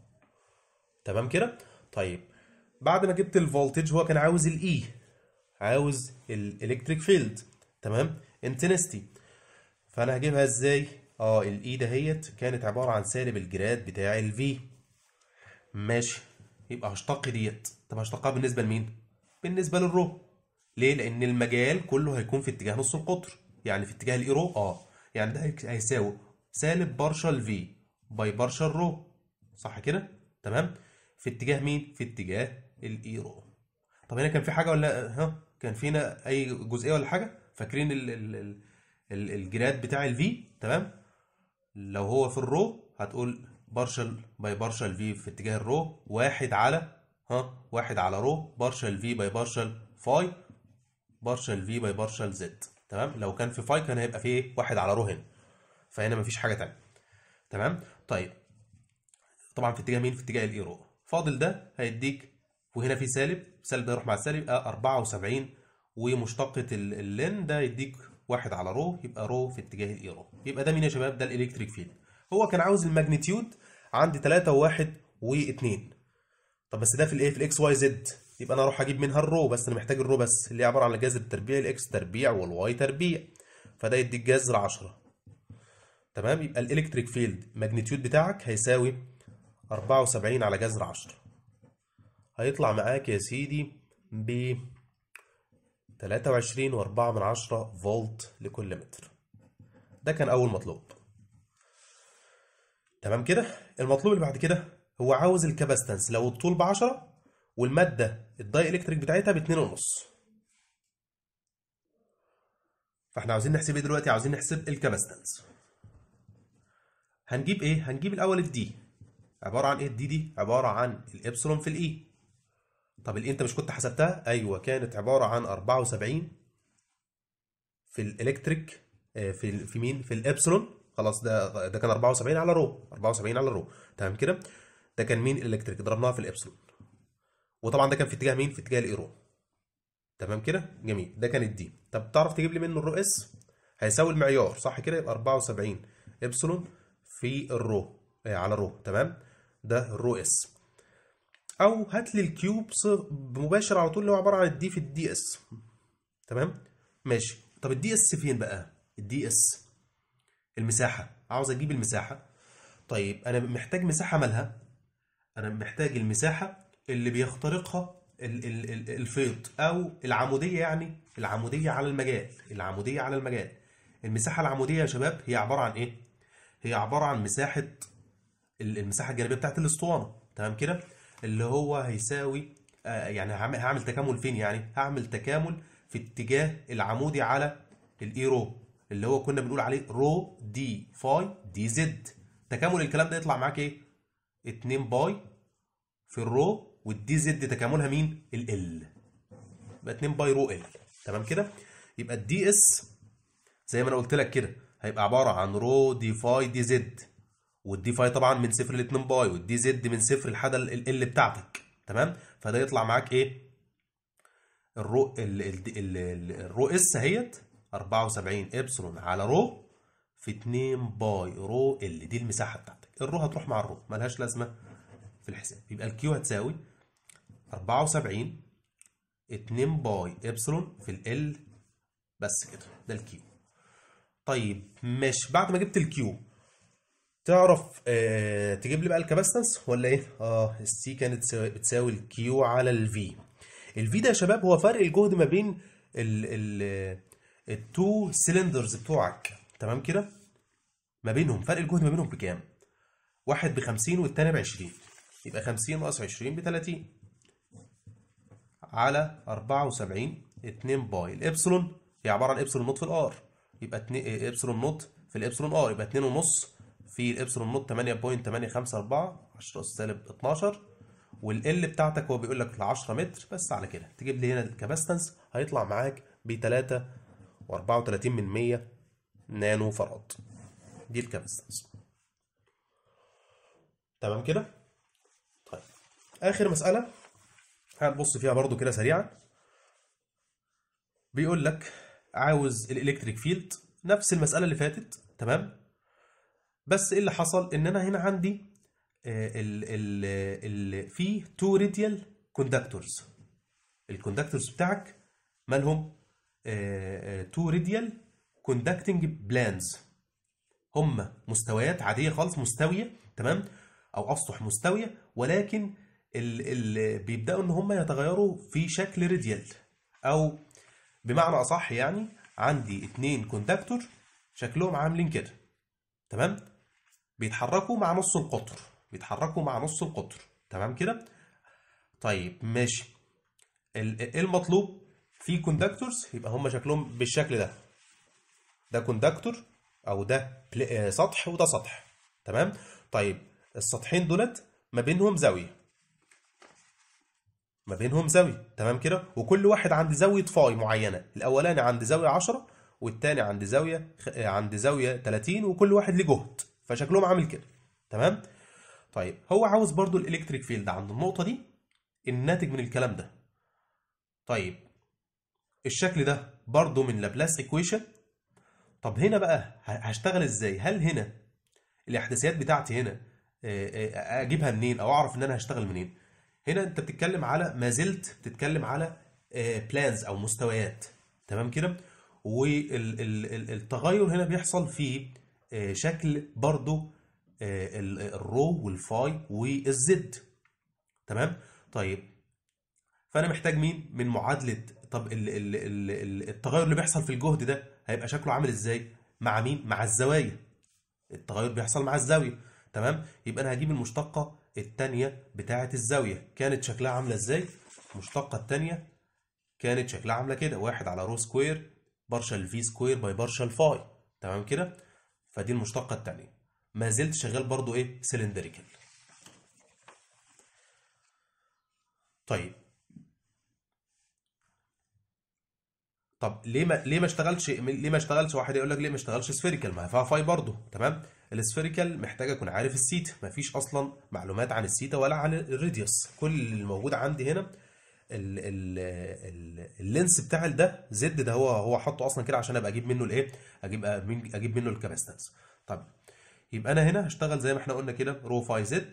تمام كده طيب بعد ما جبت الفولتج هو كان عاوز الاي عاوز الالكتريك فيلد تمام انتنستي فانا هجيبها ازاي اه الاي دهيت كانت عباره عن سالب الجراد بتاع الفي ماشي يبقى هشتق ديت طب هشتقها بالنسبه لمين بالنسبه للرو ليه لان المجال كله هيكون في اتجاه نص القطر يعني في اتجاه الايرو اه يعني ده هيك- هيساوي سالب بارشل في باي بارشل رو صح كده تمام في اتجاه مين في اتجاه الايرو طب هنا كان في حاجه ولا ها كان فينا اي جزئيه ولا حاجه فاكرين ال ال ال ال الجراد بتاع الفي تمام لو هو في الرو هتقول بارشل باي بارشل في في اتجاه الرو واحد على ها واحد على رو بارشل في باي بارشل فاي بارشل في باي بارشل زد تمام لو كان في فاي كان هيبقى في ايه واحد على رو هنا فهنا مفيش حاجه تانية تمام طيب طبعا في اتجاه مين في اتجاه الايرو فاضل ده هيديك وهنا في سالب سالب ده يروح مع السالب يبقى 74 ومشتقة ال- اللين ده يديك واحد على رو يبقى رو في اتجاه الايرو يبقى ده مين يا شباب ده الالكتريك فيلد هو كان عاوز الماجنتيود عندي 3 و1 و2 طب بس ده في الايه في الاكس واي زد يبقى انا اروح اجيب منها الرو بس انا محتاج الرو بس اللي هي عباره عن الجذر التربيعي الاكس تربيع والواي تربيع فده يديك جذر 10 تمام يبقى الالكتريك فيلد ماجنتيود بتاعك هيساوي 74 على جذر 10 هيطلع معاك يا سيدي ب 23 و4 من 10 فولت لكل متر ده كان اول مطلوب تمام كده المطلوب اللي بعد كده هو عاوز الكاباستنس لو الطول ب 10 والماده الداي الكتريك بتاعتها ب 2 ونص فاحنا عاوزين نحسب ايه دلوقتي عاوزين نحسب الكاباستنس هنجيب ايه هنجيب الاول الدي عباره عن ايه الدي دي عباره عن الابسلون في الاي طب الاي انت مش كنت حسبتها ايوه كانت عباره عن 74 في الالكتريك آه، في ال- في مين في الابسلون خلاص ده ده كان 74 على رو 74 على رو تمام كده ده كان مين الالكتريك ضربناها في الابسلون وطبعا ده كان في اتجاه مين في اتجاه الايرو تمام كده جميل ده كان الدي طب تعرف تجيب لي منه الرو اس هيساوي المعيار صح كده يبقى 74 ابسلون في الرو آه، على رو تمام ده الرو اس او هات لي الكيوب ص- مباشر على طول اللي هو عباره عن الدي في الدي اس تمام ماشي طب الدي اس فين بقى الدي اس المساحه عاوز اجيب المساحه طيب انا محتاج مساحه مالها انا محتاج المساحه اللي بيخترقها ال- ال- ال- الفيض او العموديه يعني العموديه على المجال العموديه على المجال المساحه العموديه يا شباب هي عباره عن ايه هي عباره عن مساحه ال- المساحه الجانبيه بتاعت الاسطوانه تمام كده اللي هو هيساوي آه، يعني هعمل هعمل تكامل فين يعني هعمل تكامل في اتجاه العمودي على الاي رو اللي هو كنا بنقول عليه رو دي فاي دي زد تكامل الكلام ده يطلع معاك ايه 2 باي في الرو والدي زد تكاملها مين ال ال يبقى 2 باي رو ال تمام كده يبقى الدي اس زي ما انا قلت لك كده هيبقى عباره عن رو دي فاي دي زد والدي فاي طبعا من صفر ل 2 باي والدي زد من صفر لحد ال ال بتاعتك تمام فده يطلع معاك ايه الرو ال ال ال ال الرو اس اهيت 74 ابسلون على رو في 2 باي رو ال دي المساحه بتاعتك الرو هتروح مع الرو ملهاش لازمه في الحساب يبقى الكيو هتساوي 74 2 باي ابسلون في ال بس كده ده الكيو طيب ماشي بعد ما جبت الكيو تعرف آه تجيب لي بقى الكاباستنس ولا ايه؟ اه السي كانت تساوي- بتساوي الكيو على الفي. الفي ده يا شباب هو فرق الجهد ما بين ال ال التو سيلندرز بتوعك تمام كده؟ ما بينهم فرق الجهد ما بينهم بكام؟ واحد ب 50 والتاني ب 20 يبقى 50 ناقص 20 ب 30 على 74 2 باي الابسلون هي عباره عن ابسلون نوت في الار يبقى 2 ابسلون نوت في الابسلون ار يبقى 2 ونص في الابسلون نوت 8.854 10 اس سالب 12 والال بتاعتك هو بيقول لك ل 10 متر بس على كده تجيب لي هنا الكاباستنس هيطلع معاك ب 3 و34 من 100 نانو فراد دي الكاباستنس تمام كده طيب اخر مساله هنبص فيها برضو كده سريعا بيقول لك عاوز الالكتريك فيلد نفس المساله اللي فاتت تمام بس ايه اللي حصل ان انا هنا عندي آه، ال ال ال في تو راديال كوندكتورز الكوندكتورز بتاعك مالهم تو راديال كوندكتنج بلانز هم مستويات عاديه خالص مستويه تمام او اسطح مستويه ولكن ال ال بيبداوا ان هم يتغيروا في شكل راديال او بمعنى اصح يعني عندي اتنين كوندكتور شكلهم عاملين كده تمام بيتحركوا مع نص القطر بيتحركوا مع نص القطر تمام كده طيب ماشي ال- ايه المطلوب في كوندكتورز يبقى هم شكلهم بالشكل ده ده كوندكتور او ده بل- آه، سطح وده سطح تمام طيب السطحين دولت ما بينهم زاويه ما بينهم زاويه تمام كده وكل واحد عند زاويه فاي معينه الاولاني عند زاويه 10 والتاني عند زاويه خ- آه، عند زاويه 30 وكل واحد ليه جهد فشكلهم عامل كده تمام طيب هو عاوز برضو الالكتريك فيلد عند النقطه دي الناتج من الكلام ده طيب الشكل ده برضو من لابلاس ايكويشن طب هنا بقى ه- هشتغل ازاي هل هنا الاحداثيات بتاعتي هنا آه، آه، اجيبها منين او اعرف ان انا هشتغل منين هنا انت بتتكلم على ما زلت بتتكلم على بلانز او مستويات تمام كده والتغير هنا بيحصل في آه، شكل برضو آه، ال- الرو والفاي والزد تمام طيب فانا محتاج مين من معادله طب ال ال ال ال التغير اللي بيحصل في الجهد ده هيبقى شكله عامل ازاي مع مين مع الزوايا التغير بيحصل مع الزاويه تمام يبقى انا هجيب المشتقه الثانيه بتاعه الزاويه كانت شكلها عامله ازاي المشتقه الثانيه كانت شكلها عامله كده واحد على رو سكوير بارشل في سكوير باي بارشل فاي تمام كده فدي المشتقه الثانيه ما زلت شغال برضو ايه سلندريكال طيب طب ليه ما ليه ما اشتغلش ليه ما اشتغلش واحد يقول لك ليه ما اشتغلش سفيريكال ما هي فيها فاي برضه تمام السفيريكال محتاج اكون عارف السيتا ما فيش اصلا معلومات عن السيتا ولا عن الراديوس كل اللي موجود عندي هنا ال ال ال اللينس بتاع ده زد ده هو هو حاطه اصلا كده عشان ابقى اجيب منه الايه اجيب اجيب منه الكاباستنس طب يبقى انا هنا هشتغل زي ما احنا قلنا كده رو فاي زد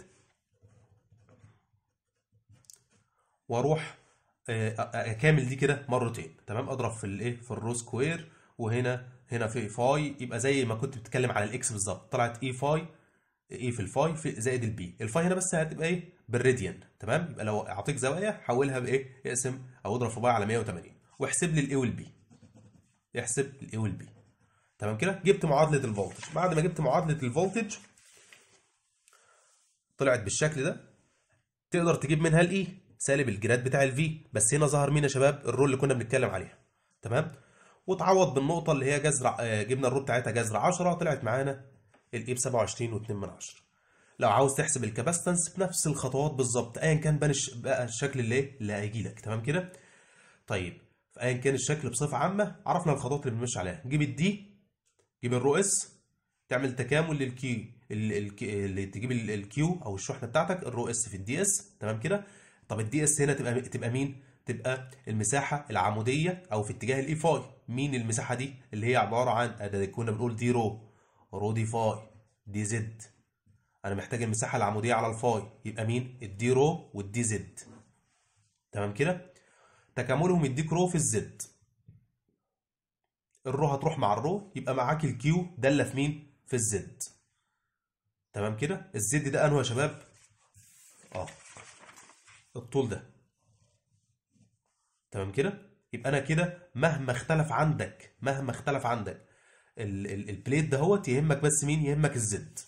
واروح آه، اكامل دي كده مرتين تمام اضرب في الايه في الرو سكوير وهنا هنا في فاي يبقى زي ما كنت بتتكلم على الاكس بالظبط طلعت اي فاي اي في الفاي في زائد البي الفاي هنا بس هتبقى ايه بالراديان تمام يبقى لو اعطيك زوايا حولها بايه اقسم او اضرب في باي على 180 واحسب لي الاي والبي احسب الاي والبي تمام كده جبت معادله الفولتج بعد ما جبت معادله الفولتج طلعت بالشكل ده تقدر تجيب منها الاي سالب الجراد بتاع الفي بس هنا ظهر مين يا شباب الرو اللي كنا بنتكلم عليها تمام وتعوض بالنقطه اللي هي جذر آه، جبنا الرو بتاعتها جذر 10 طلعت معانا الاي ب 27.2 من 10 لو عاوز تحسب الكاباستنس بنفس الخطوات بالظبط ايا كان بقى الش- بقى الشكل اللي إيه؟ اللي هيجي لك تمام كده طيب فايا كان الشكل بصفه عامه عرفنا الخطوات اللي بنمشي عليها جيب الدي جيب الرو اس تعمل تكامل للكيو ال- ال- اللي تجيب ال- الكيو او الشحنه بتاعتك الرو اس في الدي اس تمام كده طب الدي اس هنا تبقى تبقى مين تبقى المساحه العموديه او في اتجاه الاي فاي مين المساحه دي اللي هي عباره عن ده كنا بنقول دي رو رو دي فاي دي زد انا محتاج المساحه العموديه على الفاي يبقى مين الدي رو والدي زد تمام كده تكاملهم يديك رو في الزد الرو هتروح مع الرو يبقى معاك الكيو داله في مين في الزد تمام كده الزد ده انه يا شباب اه الطول ده تمام كده يبقى انا كده مهما اختلف عندك مهما اختلف عندك ال ال البليت دهوت يهمك بس مين يهمك الزد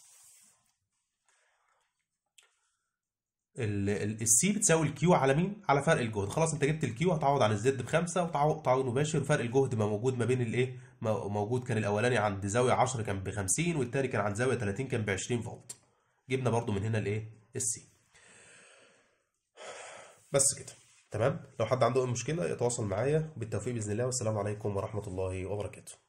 السي بتساوي الكيو على مين؟ على فرق الجهد، خلاص انت جبت الكيو هتعوض عن الزد بخمسه وتعوض تعويض مباشر فرق الجهد ما موجود ما بين الايه؟ ما- موجود كان الاولاني عند زاويه 10 كان ب 50 والتاني كان عند زاويه 30 كان ب 20 فولت. جبنا برضو من هنا الايه؟ السي. بس كده تمام؟ لو حد عنده اي مشكله يتواصل معايا بالتوفيق باذن الله والسلام عليكم ورحمه الله وبركاته.